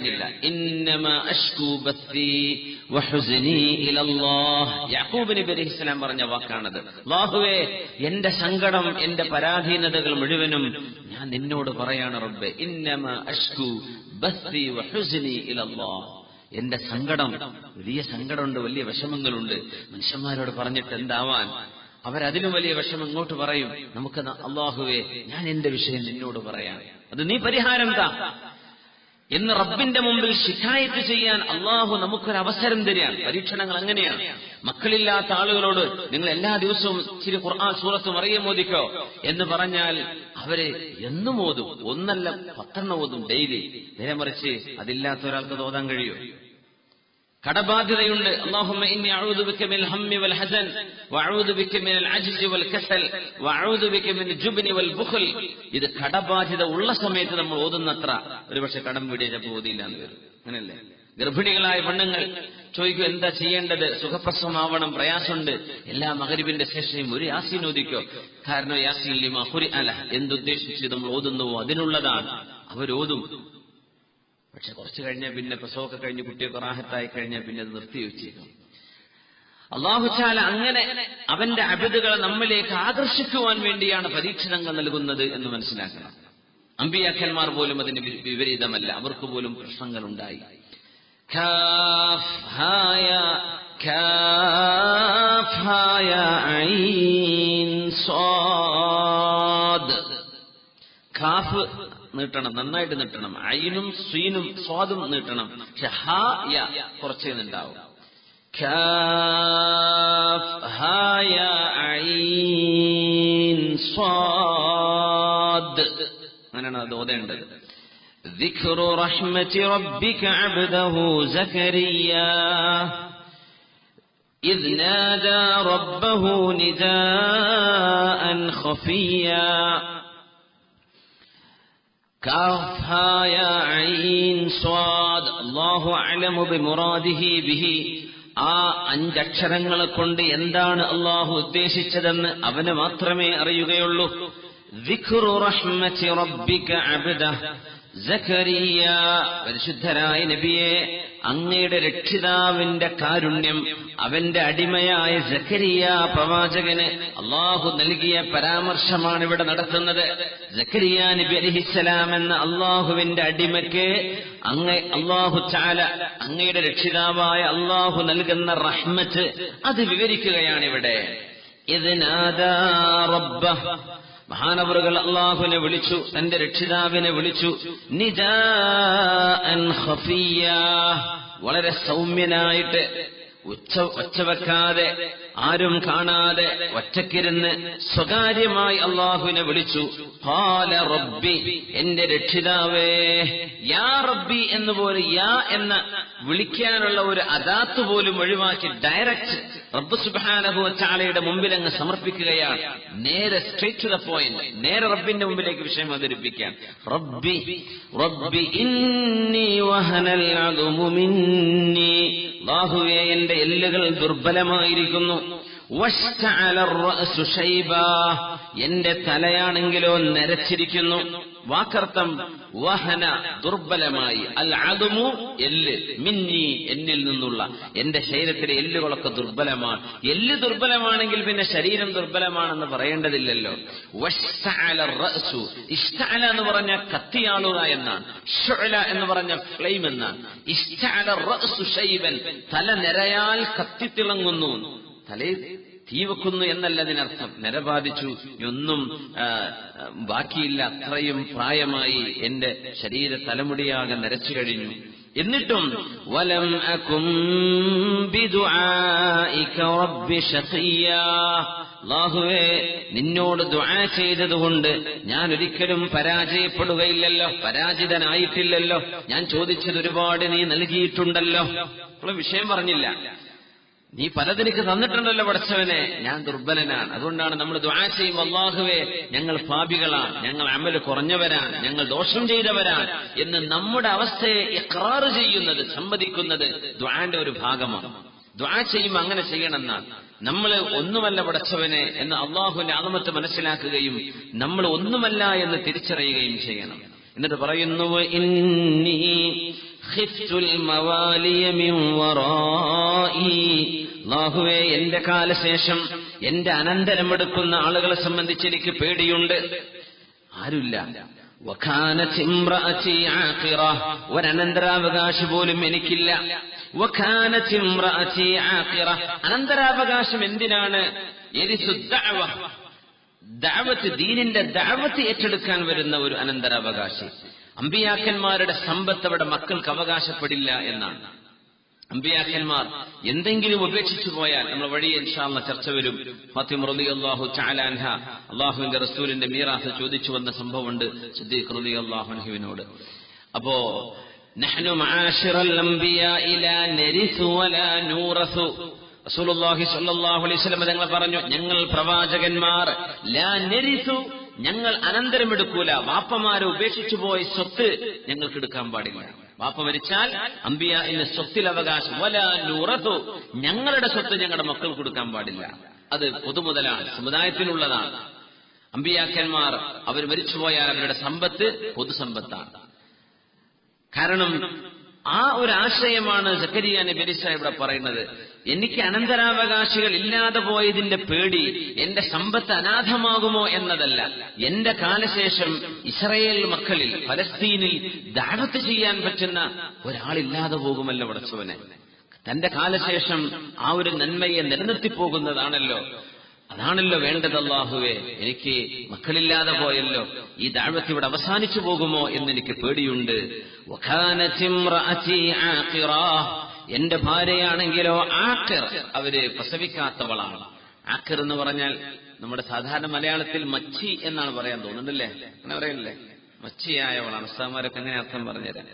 ഇല്ല ഇന്നമ അഷ്കു ബത്തി വഹുസ്നി ഇലല്ലാഹ് യാക്കൂബ് നബി അലൈഹി സ്വലാം പറഞ്ഞ വാക്കാണത് അല്ലാഹുവേ എന്റെ സങ്കടം എന്റെ പരാധീനതകൾ മുഴുവനും ഞാൻ നിന്നോട് പറയാണ് റബ്ബെ ഇന്നമ അഷ്കു ബത്തി വഹുസ്നി ഇലല്ലാഹ് എന്റെ സങ്കടം വലിയ സങ്കടമുണ്ട് വലിയ വിഷമങ്ങളുണ്ട് മനുഷ്യന്മാരോട് പറഞ്ഞിട്ട് എന്താവാൻ അവരതിലും വലിയ വിഷമം ഇങ്ങോട്ട് പറയും നമുക്ക് ന- അള്ളാഹുവേ ഞാൻ എന്റെ വിഷയം നിന്നോട് പറയാം അത് നീ പരിഹാരം താ എന്ന് റബ്ബിന്റെ മുമ്പിൽ ശിഖായത്ത് ചെയ്യാൻ അള്ളാഹു നമുക്കൊരു അവസരം തരികയാണ് പരീക്ഷണങ്ങൾ അങ്ങനെയാണ് മക്കളില്ലാത്ത ആളുകളോട് നിങ്ങൾ എല്ലാ ദിവസവും ചിരി ഖുർആൻ സൂറത്ത് മറിയം മോദിക്കോ എന്ന് പറഞ്ഞാൽ അവര് എന്നും ഓതും ഒന്നല്ല പത്തെണ്ണം ഓതും ഡെയിലി നേരെ മറിച്ച് അതില്ലാത്ത ഒരാൾക്ക് അത് ഓതാൻ കഴിയോ കടബാധ്യതയുണ്ട് അല്ലാഹുമ്മ ഇന്നി അഊദു ബിക മിനൽ ഹമ്മി വൽ ഹസൻ വഅഊദു ബിക മിനൽ അജ്സി വൽ കസൽ വഅഊദു ബിക മിനൽ ജുബ്നി വൽ ബുഖൽ ഇത് കടബാധ്യത ഉള്ള സമയത്ത് നമ്മൾ ഓതുന്നത്ര ഒരുപക്ഷെ കടം വീടിയപ്പോൾ ഓതിയില്ല എന്ന് വരും അങ്ങനെയല്ലേ ഗർഭിണികളായ പെണ്ണുങ്ങൾ ചോദിക്കും എന്താ ചെയ്യേണ്ടത് സുഖപ്രസവമാവണം പ്രയാസമുണ്ട് എല്ലാ മകരിബിന്റെ ശേഷയും ഒരു യാസീൻ ഓദിക്കോ കാരണം യാസീൻ ലിമ ഹുരി അല എന്തുദ്ദേശിച്ച് നമ്മൾ ഓതുന്നുവോ അതിനുള്ളതാണ് അവരോതും പക്ഷെ കുറച്ച് കഴിഞ്ഞാൽ പിന്നെ പ്രസവമൊക്കെ കഴിഞ്ഞ് കുട്ടിയൊക്കെ റാഹത്തായി കഴിഞ്ഞാൽ പിന്നെ അത് നിർത്തി വെച്ചേക്കും അള്ളാഹുചാല അങ്ങനെ അവന്റെ അബിദുകളെ നമ്മിലേക്ക് ആകർഷിക്കുവാൻ വേണ്ടിയാണ് പരീക്ഷണങ്ങൾ നൽകുന്നത് എന്ന് മനസ്സിലാക്കണം അമ്പിയാക്കന്മാർ പോലും അതിന് വി- വിപരീതമല്ല അവർക്ക് പോലും പ്രശ്നങ്ങൾ ഉണ്ടായി കാഫ് ഹായ കാഫ് ഹായ ഐൻ സ്വാദ് ഖാഫ് നീട്ടണം നന്നായിട്ട് നീട്ടണം ഐനും സ്വീനും സ്വാദും നീട്ടണം പക്ഷെ ഹ യ കുറച്ചേ ഉണ്ടാവും കാഫ് ഹ യ ഐൻ സ്വാദ് അങ്ങനെയാണ് അത് ഓതേണ്ടത് ذكر رحمة ربك عبده زكريا إذ نادى ربه نداء خفيا كافها يا عين صاد الله أعلم بمراده به ആ അഞ്ചക്ഷരങ്ങളെ കൊണ്ട് എന്താണ് അള്ളാഹു ഉദ്ദേശിച്ചതെന്ന് അവന് മാത്രമേ അറിയുകയുള്ളൂ ذكر رحمة ربك عبده സക്കരിയ പരിശുദ്ധരായ നബിയെ അങ്ങയുടെ രക്ഷിതാവിന്റെ കാരുണ്യം അവന്റെ അടിമയായ സക്കരിയ പ്രവാചകന് അള്ളാഹു നൽകിയ പരാമർശമാണ് ഇവിടെ നടത്തുന്നത് സക്കരിയ നബി അലിഹിസ്സലാം എന്ന അള്ളാഹുവിന്റെ അടിമയ്ക്ക് അങ്ങ അള്ളാഹു ചാല അങ്ങയുടെ രക്ഷിതാവായ അള്ളാഹു നൽകുന്ന റഹ്മത്ത് അത് വിവരിക്കുകയാണ് ഇവിടെ ഇതിനാദാ റബ്ബ മഹാനവറുകൾ അള്ളാഹുവിനെ വിളിച്ചു തന്റെ രക്ഷിതാവിനെ വിളിച്ചു നിജാഅൻ ഖഫിയ വളരെ സൗമ്യനായിട്ട് ഉച്ച ഒച്ച വെക്കാതെ ആരും കാണാതെ ഒറ്റക്കിരുന്ന് സ്വകാര്യമായി അള്ളാഹുവിനെ വിളിച്ചു ഹാല റബ്ബി എന്റെ രക്ഷിതാവേ യാ റബ്ബി എന്ന് പോലെ യാ എന്ന വിളിക്കാനുള്ള ഒരു അദാത്ത് പോലും ഒഴിവാക്കി ഡയറക്റ്റ് റബ്ബ് സുബാനഹു ചാലയുടെ മുമ്പിൽ അങ്ങ് സമർപ്പിക്കുകയാണ് നേരെ സ്ട്രേറ്റ് ടു ദ പോയിന്റ് നേരെ റബ്ബിന്റെ മുമ്പിലേക്ക് വിഷയം അവതരിപ്പിക്കാൻ റബ്ബി റബ്ബി ഇന്നി വഹനൽ അദുമു മിന്നി അല്ലാഹുവേ എന്റെ എല്ലുകൾ ദുർബലമായിരിക്കുന്നു വഷ്തഅല الرأس شيبا എന്റെ തലയാണെങ്കിലോ നരച്ചിരിക്കുന്നു വാക്കർത്ഥം വഹന ദുർബലമായി അൽ അദുമു എല്ല് മിന്നി എന്നിൽ നിന്നുള്ള എന്റെ ശരീരത്തിലെ എല്ലുകളൊക്കെ ദുർബലമാണ് എല്ല് ദുർബലമാണെങ്കിൽ പിന്നെ ശരീരം ദുർബലമാണെന്ന് പറയേണ്ടതില്ലല്ലോ വഷ്തഅല الرأس ഇഷ്തഅല എന്ന് പറഞ്ഞ കത്തിയാളുക എന്നാണ് ഷുഅല എന്ന് പറഞ്ഞ ഫ്ലെയിം എന്നാണ് ഇഷ്തഅല الرأس ശൈബൻ തല നിരയാൽ കത്തിത്തിളങ്ങുന്നു തലയിൽ തീ വെക്കുന്നു എന്നല്ല അതിനർത്ഥം നിര ബാധിച്ചു ഒന്നും ആ, ആ, ബാക്കിയില്ല അത്രയും പ്രായമായി എന്റെ ശരീര തലമുടിയാകെ നരച്ചു കഴിഞ്ഞു എന്നിട്ടും വലം അകും ബിദുആഇക റബ്ബി ശഖിയ്യാ അല്ലാഹുവേ നിന്നോട് ദുആ ചെയ്തതുകൊണ്ട് ഞാൻ ഒരിക്കലും പരാജയപ്പെടുകയില്ലല്ലോ പരാജിതനായിട്ടില്ലല്ലോ ഞാൻ ചോദിച്ചത് ഒരുപാട് നീ നൽകിയിട്ടുണ്ടല്ലോ അപ്പോൾ വിഷയം പറഞ്ഞില്ല നീ പലതിനക്ക് തന്നിട്ടുണ്ടല്ലോ പഠിച്ചവനെ ഞാൻ ദുർബലനാണ് അതുകൊണ്ടാണ് നമ്മൾ ദ്വാ ചെയ്യും അള്ളാഹുവേ ഞങ്ങൾ പാപികളാണ് ഞങ്ങൾ അമല് കുറഞ്ഞവരാണ് ഞങ്ങൾ ദോഷം ചെയ്തവരാണ് എന്ന് നമ്മുടെ അവസ്ഥയെ ഇഖ്റാറ് ചെയ്യുന്നത് സമ്മതിക്കുന്നത് ദ്വാന്റെ ഒരു ഭാഗമാണ് ദ്വാ ചെയ്യുമ്പോൾ അങ്ങനെ ചെയ്യണമെന്നാണ് നമ്മൾ ഒന്നുമല്ല പടച്ചവനെ എന്ന് അള്ളാഹുവിന്റെ ആദമത്ത് മനസ്സിലാക്കുകയും നമ്മൾ ഒന്നുമല്ല എന്ന് തിരിച്ചറിയുകയും ചെയ്യണം എന്നിട്ട് പറയുന്നു ഇന്നി ഖിഫ്തുൽ മവാലിയ മിൻ വറായി അല്ലാഹുവേ എന്റെ കാലശേഷം എന്റെ അനന്തരമെടുക്കുന്ന ആളുകളെ സംബന്ധിച്ച് എനിക്ക് പേടിയുണ്ട് ആരുമില്ല വഖാനത്ത് ഇംറഅതി ആഖിറ ഒരനന്തരാവകാശി പോലും എനിക്കില്ല വഖാനത്ത് ഇംറഅതി ആഖിറ അനന്തരാവകാശം എന്തിനാണ് യരിസു ദഅവ ദഅവത്ത് ദീനിന്റെ ദഅവത്ത് ഏറ്റെടുക്കാൻ വരുന്ന ഒരു അനന്തരാവകാശി അമ്പിയാക്കന്മാരുടെ സമ്പത്ത് അവിടെ മക്കൾക്ക് അവകാശപ്പെടില്ല എന്നാണ് അമ്പിയാക്കന്മാർ എന്തെങ്കിലും ഉപേക്ഷിച്ചു പോയാൽ നമ്മൾ വഴി ഇൻഷാല്ല ചർച്ച വരും ഫാത്തിമ റലി അള്ളാഹു ചാലാൻഹ അള്ളാഹുവിന്റെ റസൂലിന്റെ മീറാസ് ചോദിച്ചു വന്ന സംഭവമുണ്ട് സിദ്ദീഖ് റലി അള്ളാഹുനഹുവിനോട് അപ്പോ نحن معاشر الأنبياء لا نرث ولا نورث റസൂലുള്ളാഹി സ്വല്ലല്ലാഹു അലൈഹി വസല്ലം തങ്ങൾ പറഞ്ഞു ഞങ്ങൾ പ്രവാചകന്മാർ ലാ നരിസു ഞങ്ങൾ അനന്തരമെടുക്കൂല വാപ്പമാരെ ഉപേക്ഷിച്ചു പോയ സ്വത്ത് ഞങ്ങൾക്ക് എടുക്കാൻ പാടില്ല വാപ്പ മരിച്ചാൽ അമ്പിയ ഇന്ന് സ്വത്തിൽ അവകാശം വല നൂറത്തു ഞങ്ങളുടെ സ്വത്ത് ഞങ്ങളുടെ മക്കൾക്ക് കൊടുക്കാൻ പാടില്ല അത് പൊതുമുതലാണ് സമുദായത്തിനുള്ളതാണ് അമ്പിയാക്കന്മാർ അവർ മരിച്ചുപോയാൽ അവരുടെ സമ്പത്ത് പൊതുസമ്പത്താണ് കാരണം ആ ഒരു ആശയമാണ് സക്കരിയ നബിരിസ ഇവിടെ പറയുന്നത് എനിക്ക് അനന്തരാവകാശികൾ ഇല്ലാതെ പോയതിന്റെ പേടി എന്റെ സമ്പത്ത് അനാഥമാകുമോ എന്നതല്ല എന്റെ കാലശേഷം ഇസ്രയേൽ മക്കളിൽ ഫലസ്തീനിൽ ദാവത്ത് ചെയ്യാൻ പറ്റുന്ന ഒരാളില്ലാതെ പോകുമല്ലോ പടച്ചവനെ തന്റെ കാലശേഷം ആ ഒരു നന്മയെ നിലനിർത്തിപ്പോകുന്നതാണല്ലോ അതാണല്ലോ വേണ്ടത് അള്ളാഹുവേ എനിക്ക് മക്കളില്ലാതെ പോയല്ലോ ഈ ദാഴ്വത്ത് ഇവിടെ അവസാനിച്ചു പോകുമോ എന്ന് എനിക്ക് പേടിയുണ്ട് എന്റെ ഭാര്യയാണെങ്കിലോ ആക്കർ അവര് പ്രസവിക്കാത്തവളാണ് ആക്കർ എന്ന് പറഞ്ഞാൽ നമ്മുടെ സാധാരണ മലയാളത്തിൽ മച്ചി എന്നാണ് പറയാൻ തോന്നുന്നുണ്ടല്ലേ അങ്ങനെ പറയല്ലേ മച്ചിയായവളാണ് ഉസ്താമാരൊക്കെ അങ്ങനെ അർത്ഥം പറഞ്ഞുതരാം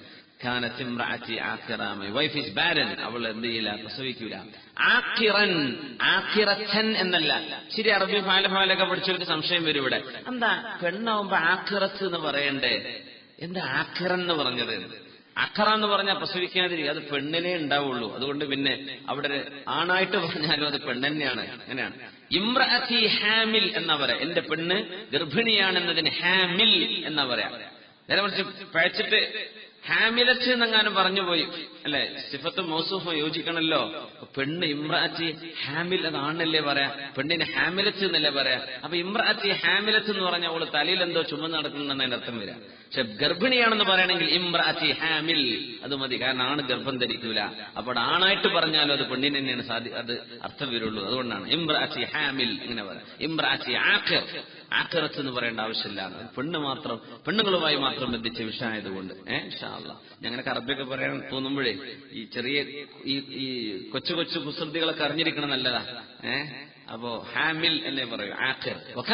വൈഫ് ഇസ് ബാരൻ അവൾ എന്ത് ചെയ്യില്ല പ്രസവിക്കൂല ആക്കിറൻ ആക്കിറച്ചൻ എന്നല്ല ശരി അറബി ഫാലഫാലൊക്കെ പഠിച്ചവർക്ക് സംശയം വരും ഇവിടെ എന്താ പെണ്ണാവുമ്പോ ആക്കിറച്ച് എന്ന് പറയണ്ടേ എന്താ ആക്കിറൻ എന്ന് പറഞ്ഞത് അഖറ എന്ന് പറഞ്ഞാൽ പ്രസവിക്കാതിരിക്കുക അത് പെണ്ണിനെ ഉണ്ടാവുള്ളൂ അതുകൊണ്ട് പിന്നെ അവിടെ ആണായിട്ട് പറഞ്ഞാലും അത് പെണ്ണെന്നെയാണ് അങ്ങനെയാണ് ഇമ്രഅത്തി ഹാമിൽ എന്നാ പറയാ എന്റെ പെണ്ണ് ഗർഭിണിയാണെന്നതിന് ഹാമിൽ എന്നാ പറയാ നേരെ മറിച്ച് പഴച്ചിട്ട് ഹാമിലച്ച് എന്നെങ്ങാനും പറഞ്ഞുപോയി അല്ലെ സിഫത്ത് മൗസൂഫ് യോജിക്കണല്ലോ പെണ്ണ് ഇമ്രാറ്റി ഹാമിൽ അതാണല്ലേ പറയാ പെണ്ണിന് ഹാമിലച്ച് എന്നല്ലേ പറയാ അപ്പൊ ഇമ്രാറ്റി ഹാമിലച്ച് എന്ന് പറഞ്ഞാൽ അവള് തലയിൽ എന്തോ ചുമന്ന് നടക്കുന്നതെന്ന് അതിന്റെ അർത്ഥം വരാം പക്ഷെ ഗർഭിണിയാണെന്ന് പറയണമെങ്കിൽ ഇമ്രാറ്റി ഹാമിൽ അത് മതി കാരണം ആണ് ഗർഭം ധരിക്കൂല അപ്പോൾ ആണായിട്ട് പറഞ്ഞാലും അത് പെണ്ണിന് തന്നെയാണ് സാധി അത് അർത്ഥം വരുള്ളൂ അതുകൊണ്ടാണ് ഇമ്രാറ്റി ഹാമിൽ ഇങ്ങനെ പറയാം ഇമ്രാറ്റി ആഖിർ ആഖിറത്ത് എന്ന് പറയേണ്ട ആവശ്യമില്ല പെണ്ണ് മാത്രം പെണ്ണുങ്ങളുമായി മാത്രം ബന്ധിച്ച വിഷയമായതുകൊണ്ട് ഏഹ് ഇൻഷാല്ല ഞങ്ങൾക്ക് അറബിയൊക്കെ പറയാൻ തോന്നുമ്പോഴേ ഈ ചെറിയ ഈ ഈ കൊച്ചു കൊച്ചു കുസൃതികളൊക്കെ അറിഞ്ഞിരിക്കണം നല്ലതാ ഏഹ് അപ്പോ ഹാമിൽ എന്നേ പറയൂ ആഖിർ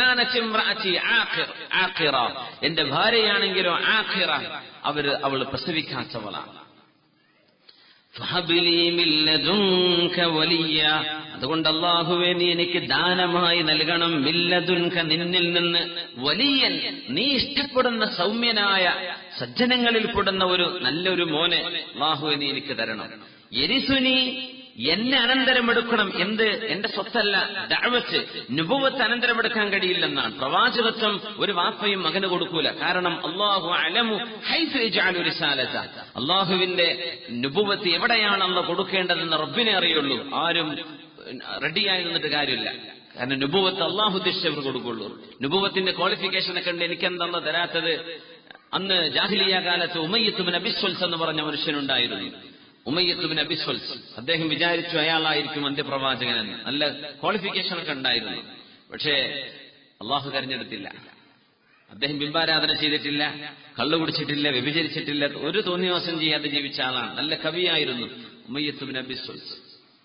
ആഖിറ എന്റെ ഭാര്യയാണെങ്കിലോ ആഖിറ അവര് അവള് പ്രസവിക്കാത്തവളാണ് അതുകൊണ്ട് അള്ളാഹുവെ നീ എനിക്ക് ദാനമായി നൽകണം മില്ലതുൻക നിന്നിൽ നിന്ന് വലിയൻ നീ ഇഷ്ടപ്പെടുന്ന സൗമ്യനായ സജ്ജനങ്ങളിൽ പെടുന്ന ഒരു നല്ലൊരു മോനെ അള്ളാഹുവെ നീ എനിക്ക് തരണം എരിസുനി എന്നെ അനന്തരമെടുക്കണം എന്ത് എന്റെ സ്വത്തല്ല ദഅവത്ത് നുപുവത്ത് അനന്തരമെടുക്കാൻ കഴിയില്ലെന്നാണ് പ്രവാചകത്വം ഒരു വാപ്പയും മകന് കൊടുക്കൂല കാരണം അള്ളാഹു അലമു റിസാലത അള്ളാഹുവിന്റെ നുപുവത്ത് എവിടെയാണ് അള്ള കൊടുക്കേണ്ടതെന്ന് റബ്ബിനെ അറിയുള്ളൂ ആരും റെഡിയായി നിന്നിട്ട് കാര്യമില്ല കാരണം നുപുവത്ത് അള്ളാഹു ഉദ്ദേശിച്ചവർ കൊടുക്കുള്ളൂ നുപുവത്തിന്റെ ക്വാളിഫിക്കേഷൻ ഒക്കെ ഉണ്ട് എനിക്കെന്താ തരാത്തത് അന്ന് ജാഹിലിയ കാലത്ത് ഉമയ്യത്തുബിൻ അബിസ്വൽസ് എന്ന് പറഞ്ഞ മനുഷ്യനുണ്ടായിരുന്നു ഉമയ്യത്തുബിൻ അബിസ്വൽസ് അദ്ദേഹം വിചാരിച്ചു അയാളായിരിക്കും അന്ത്യപ്രവാചകനെന്ന് നല്ല ക്വാളിഫിക്കേഷൻ ഒക്കെ ഉണ്ടായിരുന്നു പക്ഷേ അള്ളാഹു തെരഞ്ഞെടുത്തില്ല അദ്ദേഹം ബിംബാരാധന ചെയ്തിട്ടില്ല കള്ളു കുടിച്ചിട്ടില്ല വ്യഭിചരിച്ചിട്ടില്ല ഒരു തോന്നിവാസം ചെയ്യാതെ ജീവിച്ച ആളാണ് നല്ല കവിയായിരുന്നു ഉമയ്യത്തുബിൻ അബിസ്വൽസ്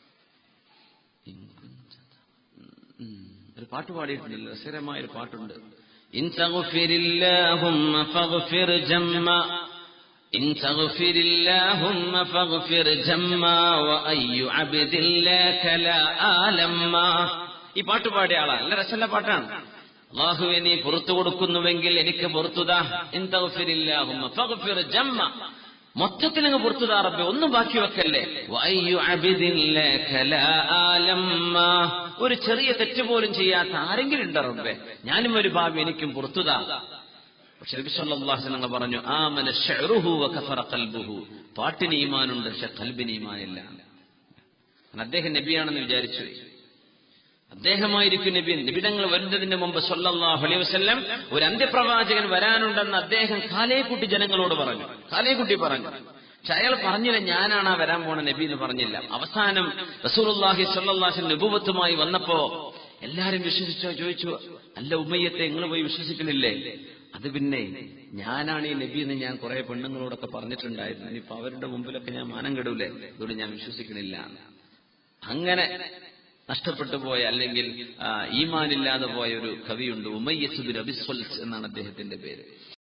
ഒരു പാട്ട് പാടിയിട്ടുണ്ട് രസകരമായ ഒരു പാട്ടുണ്ട് ഇൻ തഗ്ഫിരില്ലാഹുമ്മ ഫഗ്ഫിർ ജമ്മ إن تغفر اللهم فاغفر جما وأي عبد لك لا آلما ഈ പാട്ട് പാടിയ ആളാ നല്ല രസമുള്ള പാട്ടാണ് അള്ളാഹുവെ നീ പുറത്തു കൊടുക്കുന്നുവെങ്കിൽ എനിക്ക് പുറത്തുതാ ഇൻതഗ്ഫിരില്ലാഹുമ്മ ഫഗ്ഫിർ ജമ്മ മൊത്തത്തിൽ അങ്ങ് പുറത്തുതാ റബ്ബെ ഒന്നും ബാക്കി വെക്കല്ലേ വഅയ്യു അബ്ദിൻ ലക ലാ ആലമ്മ ഒരു ചെറിയ തെറ്റ് പോലും ചെയ്യാത്ത ആരെങ്കിലും ഉണ്ടോ റബ്ബെ ഞാനും ഒരു ഭാവി എനിക്കും പുറത്തുതാ പക്ഷെ നബി സല്ലല്ലാഹു അലൈഹി വസല്ലം പറഞ്ഞു ആമന ശഅറുഹു വ കഫറ ഖൽബുഹു പാട്ടിന് ഈമാനുണ്ട് പക്ഷെ ഖൽബിന് ഈമാനില്ല കാരണം അദ്ദേഹം നബിയാണെന്ന് വിചാരിച്ചു അദ്ദേഹമായിരിക്കും നബി നിബിതങ്ങൾ വരുന്നതിന് മുമ്പ് സല്ലല്ലാഹു അലൈഹി വസല്ലം ഒരു അന്ത്യപ്രവാചകൻ വരാനുണ്ടെന്ന് അദ്ദേഹം കാലേക്കുട്ടി ജനങ്ങളോട് പറഞ്ഞു കാലേക്കുട്ടി പറഞ്ഞു പക്ഷെ അയാൾ പറഞ്ഞില്ല ഞാനാണ് ആ വരാൻ പോണ നബി എന്ന് പറഞ്ഞില്ല അവസാനം റസൂലുള്ളാഹി സ്വല്ലല്ലാഹു നുബുവത്തുമായി വന്നപ്പോ എല്ലാരും വിശ്വസിച്ചോ ചോദിച്ചു അല്ല ഉമ്മയ്യത്തെ നിങ്ങൾ പോയി വിശ്വസിക്കണില്ലേ അത് പിന്നെ ഞാനാണ് ഈ നബി എന്ന് ഞാൻ കുറെ പെണ്ണുങ്ങളോടൊക്കെ പറഞ്ഞിട്ടുണ്ടായിരുന്നു ഇനിയിപ്പോ അവരുടെ മുമ്പിലൊക്കെ ഞാൻ മാനം കെടൂലേ അതുകൊണ്ട് ഞാൻ വിശ്വസിക്കണില്ല അങ്ങനെ നഷ്ടപ്പെട്ടു പോയ അല്ലെങ്കിൽ ആ, ഈമാനില്ലാതെ പോയ ഒരു കവിയുണ്ട് ഉമയ്യസുബിൻ അബിസ്വൽസ് എന്നാണ് അദ്ദേഹത്തിന്റെ പേര്